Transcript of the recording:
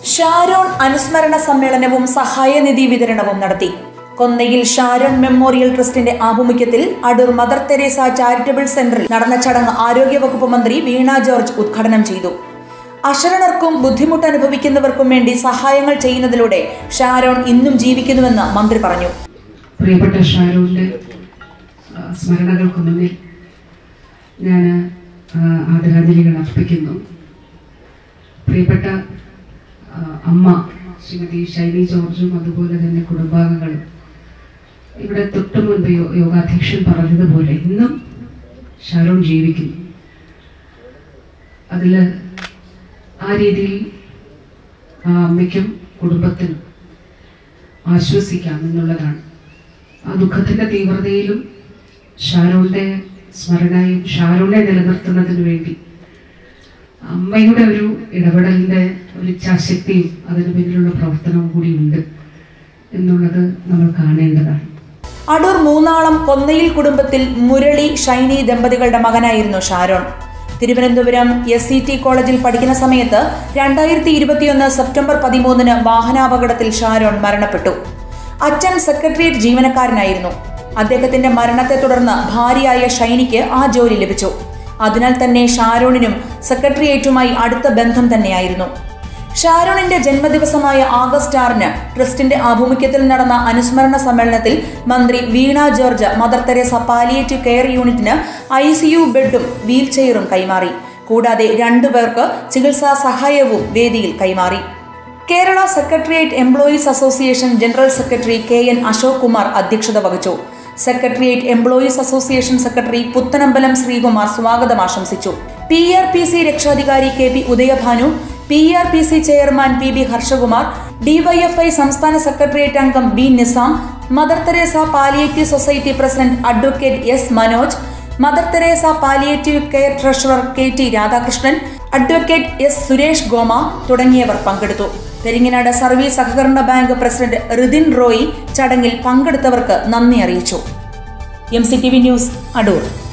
ഷാരോൺ അനുസ്മരണ സമ്മേളനവും സഹായനിധി വിതരണവും നടത്തി കൊന്നയിൽ ഷാരോൺ മെമ്മോറിയൽ ട്രസ്റ്റിന്റെ ആഭിമുഖ്യത്തിൽ അടൂർ മദർ തെരേസ ചാരിറ്റബിൾ സെന്ററിൽ നടന്ന ചടങ്ങ് ആരോഗ്യവകുപ്പ് മന്ത്രി വീണ ജോർജ് ഉദ്ഘാടനം ചെയ്തു അശരണർക്കും ബുദ്ധിമുട്ട് അനുഭവിക്കുന്നവർക്കും വേണ്ടി സഹായങ്ങൾ ചെയ്യുന്നതിലൂടെ ഷാരോൺ ഇന്നും ജീവിക്കുന്നുവെന്ന് മന്ത്രി പറഞ്ഞു പ്രിയപ്പെട്ട ഷാരൂരിൻ്റെ സ്മരണകൾക്ക് മുന്നിൽ ഞാൻ ആദരാഞ്ജലികൾ അർപ്പിക്കുന്നു പ്രിയപ്പെട്ട ആ, അമ്മ ശ്രീമതി ഷൈനി ജോർജും അതുപോലെ തന്നെ കുടുംബാംഗങ്ങളും ഇവിടെ തൊട്ടു മുൻപ് യോ- യോഗാധ്യക്ഷൻ പറഞ്ഞതുപോലെ ഇന്നും ഷാരോൺ ജീവിക്കുന്നു അതിൽ ആ രീതിയിൽ ആ അമ്മയ്ക്കും കുടുംബത്തിനും ആശ്വസിക്കാം എന്നുള്ളതാണ് ആ ദുഃഖത്തിന്റെ തീവ്രതയിലും ഷാരോണിന്റെ സ്മരണയും ഷാരോണിനെ നിലനിർത്തുന്നതിന് വേണ്ടി അമ്മയുടെ ഒരു ഇടപെടലിന്റെ ഒരു ഇച്ഛാശക്തിയും അതിന് പിന്നിലുള്ള പ്രവർത്തനവും കൂടി ഉണ്ട് എന്നുള്ളത് നമ്മൾ കാണേണ്ടതാണ് അടൂർ മൂന്നാളം കൊന്നയിൽ കുടുംബത്തിൽ മുരളി ഷൈനി ദമ്പതികളുടെ മകനായിരുന്നു Sharon Thiruvananthapuram S C T കോളേജിൽ പഠിക്കുന്ന സമയത്ത് രണ്ടായിരത്തി ഇരുപത്തിയൊന്ന് സെപ്റ്റംബർ പതിമൂന്നിന് വാഹനാപകടത്തിൽ ഷാരോൺ മരണപ്പെട്ടു അച്ഛൻ സെക്രട്ടേറിയറ്റ് ജീവനക്കാരനായിരുന്നു അദ്ദേഹത്തിന്റെ മരണത്തെ തുടർന്ന് ഭാര്യയായ ഷൈനിക്ക് ആ ജോലി ലഭിച്ചു അതിനാൽ തന്നെ ഷാരോണിനും സെക്രട്ടേറിയറ്റുമായി അടുത്ത ബന്ധം തന്നെയായിരുന്നു ഷാരോണിന്റെ ജന്മദിവസമായ ആഗസ്റ്റ് ആറിന് ട്രസ്റ്റിന്റെ ആഭിമുഖ്യത്തിൽ നടന്ന അനുസ്മരണ സമ്മേളനത്തിൽ മന്ത്രി Veena George Mother Teresa palliative care യൂണിറ്റിന് ഐ സിയു ബെഡും വീൽ ചെയറും കൈമാറി കൂടാതെ രണ്ടുപേർക്ക് ചികിത്സാ സഹായവും വേദിയിൽ കൈമാറി Kerala secretariat employees association general secretary K N Ashok Kumar അധ്യക്ഷത വഹിച്ചു secretariat employees association secretary Puthanambalam Sreekumar സ്വാഗതം ആശംസിച്ചു പി ആർ പി സി രക്ഷാധികാരി K P Udayabhanu P R P C chairman P B Harshakumar DYFI സംസ്ഥാന സെക്രട്ടേറിയറ്റ് അംഗം B Nizam Mother Teresa palliative society president advocate S Manoj Mother Teresa palliative care treasurer K T Radhakrishnan advocate S Suresh Goma തുടങ്ങിയവർ പങ്കെടുത്തു Peringanad service സഹകരണ bank president Rithin Roy ചടങ്ങിൽ പങ്കെടുത്തവർക്ക് നന്ദി അറിയിച്ചു M C T V news Adoor